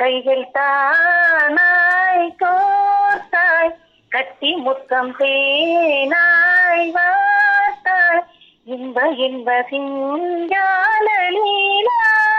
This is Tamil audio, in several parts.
கைகள் தானாய் கோத்தாய் கட்டி முத்தம் தேனாய் வாத்தாய் இன்ப இன்ப சிங்கால லீலா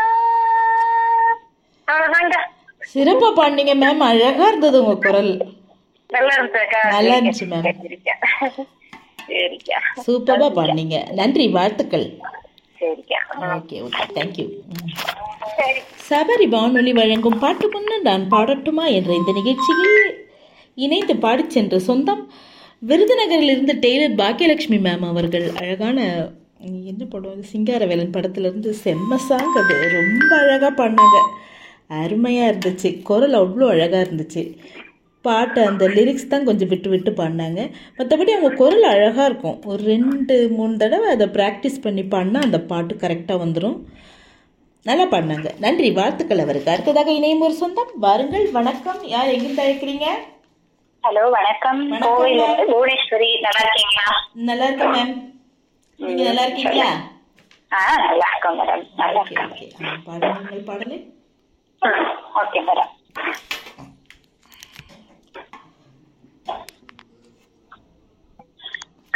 அவ்வளவுதாங்க சிறப்பா பாடினீங்க மேம் அழகா இருந்தது உங்க குரல் நல்லா இருந்துச்சுக்கா நல்லா இருந்துச்சு மேம் சரிக்கா சரிக்கா சூப்பரா பாடினீங்க நன்றி வாழ்த்துக்கள் சரிக்கா ஓகே ஓகே தேங்க்யூ சரி சபரி வானொலி வழங்கும் பாட்டு முன்னு நான் பாடட்டுமா என்ற இந்த நிகழ்ச்சியில் இணைந்து பாடிச் சென்ற சொந்தம் விருதுநகரிலிருந்து டெய்லர் பாக்கியலட்சுமி மேம் அவர்கள் அழகான என்ன படம் அது சிங்காரவேலன் படத்துலேருந்து செம்ம சாங் அது ரொம்ப அழகாக பாடினாங்க அருமையாக இருந்துச்சு குரல் அவ்வளோ அழகாக இருந்துச்சு பாட்டு அந்த லிரிக்ஸ் தான் கொஞ்சம் விட்டு விட்டு பாடினாங்க மற்றபடி அவங்க குரல் அழகாக இருக்கும் ஒரு ரெண்டு மூணு தடவை அதை ப்ராக்டிஸ் பண்ணி பாடினா அந்த பாட்டு கரெக்டாக வந்துடும் நல்லா பாடினாங்க நன்றி வாழ்த்துக்கள் அவருக்கு அடுத்ததாக இணையும் ஒரு சொந்தம் வாருங்கள் வணக்கம் யார் எங்கிருந்து அழைக்கிறீங்க ஹலோ வணக்கம் வணக்கம். கோவில்ல இருந்து புவனேஸ்வரி நல்லா இருக்கீங்களா நல்லா இருக்கேன் மேம் நீங்க நல்லா இருக்கீங்களா ஆ நல்லா இருக்கோம் மேடம் நல்லா ஓகே இருக்கேன் ஓகே பாடுங்கள் பாடலே ஓகே மேடம்